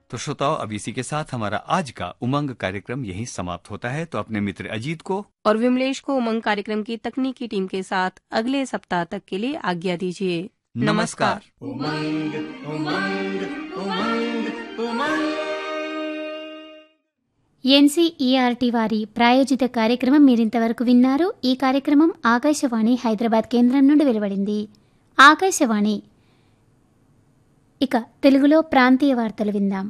तो श्रोताओं अब इसी के साथ हमारा आज का उमंग कार्यक्रम यहीं समाप्त होता है तो अपने मित्र अजीत को और विमलेश को उमंग कार्यक्रम की तकनीकी टीम के साथ अगले सप्ताह तक के लिए आज्ञा दीजिए नमस्कार उमंग उमंग उमंग उमंग ఎన్సీఈఆర్టీ వారి ప్రాయోజిత కార్యక్రమం మీరింతవరకు విన్నారు ఈ కార్యక్రమం ఆకాశవాణి హైదరాబాద్ కేంద్రం నుండి వెలువడింది ఆకాశవాణి ఇక తెలుగులో ప్రాంతీయ వార్తలు విందాం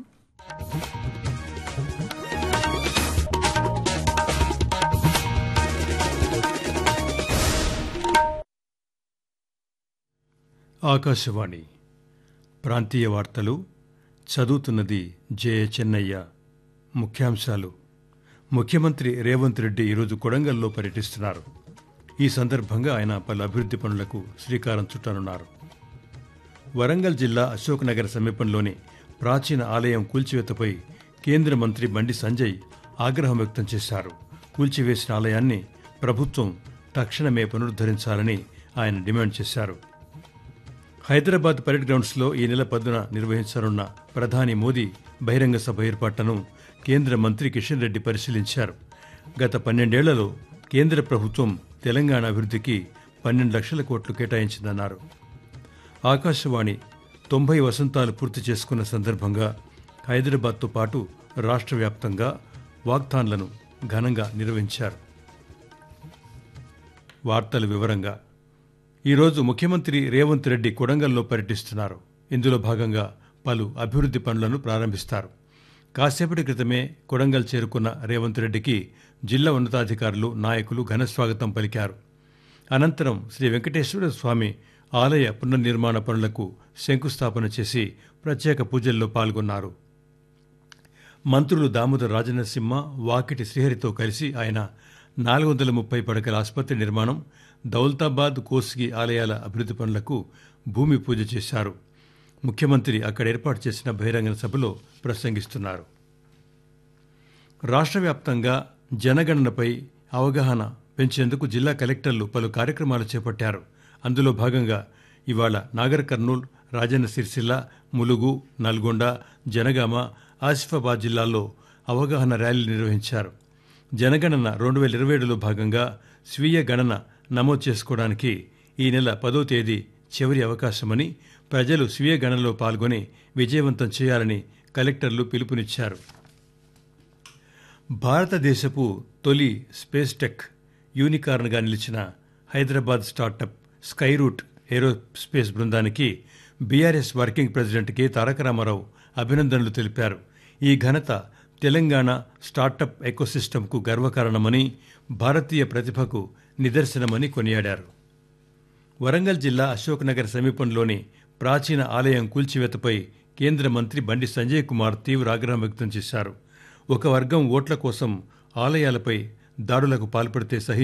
ఆకాశవాణి ప్రాంతీయ వార్తలు చదువుతున్నది జే చెన్నయ్య ముఖ్యాంశాలు ముఖ్యమంత్రి రేవంత్ రెడ్డి ఈరోజు కొడంగల్లో పర్యటిస్తున్నారు ఈ సందర్భంగా ఆయన పలు అభివృద్ధి పనులకు శ్రీకారం చుట్టనున్నారు వరంగల్ జిల్లా అశోక్ నగర్ సమీపంలోని ప్రాచీన ఆలయం కూల్చివేతపై కేంద్ర మంత్రి బండి సంజయ్ ఆగ్రహం వ్యక్తం చేశారు కూల్చివేసిన ఆలయాన్ని ప్రభుత్వం తక్షణమే పునరుద్ధరించాలని ఆయన డిమాండ్ చేశారు హైదరాబాద్ పరేడ్ గ్రౌండ్స్లో ఈ నెల పద్దున నిర్వహించనున్న ప్రధాని మోదీ బహిరంగ సభ ఏర్పాట్లను కేంద్ర మంత్రి కిషన్ రెడ్డి పరిశీలించారు గత పన్నెండేళ్లలో కేంద్ర ప్రభుత్వం తెలంగాణ అభివృద్ధికి పన్నెండు లక్షల కోట్లు కేటాయించిందన్నారు ఆకాశవాణి తొంభై వసంతాలు పూర్తి చేసుకున్న సందర్భంగా హైదరాబాద్తో పాటు రాష్ట్ర వ్యాప్తంగా వాగ్దాన్లను ఘనంగా నిర్వహించారు వార్తల వివరంగా ఈరోజు ముఖ్యమంత్రి రేవంత్ రెడ్డి కొడంగల్లో పర్యటిస్తున్నారు ఇందులో భాగంగా పలు అభివృద్ధి పనులను ప్రారంభిస్తారు కాసేపటి క్రితమే కొడంగల్ చేరుకున్న రేవంత్ రెడ్డికి జిల్లా ఉన్నతాధికారులు నాయకులు ఘనస్వాగతం పలికారు అనంతరం శ్రీ వెంకటేశ్వర స్వామి ఆలయ పునర్నిర్మాణ పనులకు శంకుస్థాపన చేసి ప్రత్యేక పూజల్లో పాల్గొన్నారు మంత్రులు దామోదర్ రాజనరసింహ వాకిటి శ్రీహరితో కలిసి ఆయన నాలుగు వందల ముప్పై పడకల ఆసుపత్రి నిర్మాణం దౌలతాబాద్ కోస్గి ఆలయాల అభివృద్ధి పనులకు భూమి పూజ చేశారు ముఖ్యమంత్రి అక్కడ ఏర్పాటు చేసిన బహిరంగ సభలో ప్రసంగిస్తున్నారు రాష్ట్ర వ్యాప్తంగా జనగణనపై అవగాహన పెంచేందుకు జిల్లా కలెక్టర్లు పలు కార్యక్రమాలు చేపట్టారు అందులో భాగంగా ఇవాళ నాగర్ కర్నూల్ రాజన్న సిరిసిల్ల ములుగు నల్గొండ జనగామ ఆసిఫాబాద్ జిల్లాల్లో అవగాహన ర్యాలీలు నిర్వహించారు జనగణన రెండు వేల ఇరవై ఏడులో భాగంగా స్వీయ గణన నమోదు చేసుకోవడానికి ఈ నెల పదో తేదీ చివరి అవకాశమని ప్రజలు స్వీయ గణనలో పాల్గొని విజయవంతం చేయాలని కలెక్టర్లు పిలుపునిచ్చారు భారతదేశపు తొలి స్పేస్ టెక్ యూనికార్న్గా నిలిచిన హైదరాబాద్ స్టార్టప్ స్కైరూట్ ఏరోస్పేస్ బృందానికి BRS working president K Taraka Rama Rao అభినందనలు తెలిపారు ఈ ఘనత తెలంగాణ స్టార్టప్ ఎకోసిస్టమ్కు గర్వకారణమని భారతీయ ప్రతిభకు నిదర్శనమని కొనియాడారు వరంగల్ జిల్లా అశోక్ నగర్ సమీపంలోని ప్రాచీన ఆలయం కూల్చివేతపై కేంద్ర మంత్రి బండి సంజయ్ కుమార్ తీవ్ర ఆగ్రహం వ్యక్తం చేశారు ఒక వర్గం ఓట్ల కోసం ఆలయాలపై దాడులకు పాల్పడితే సహి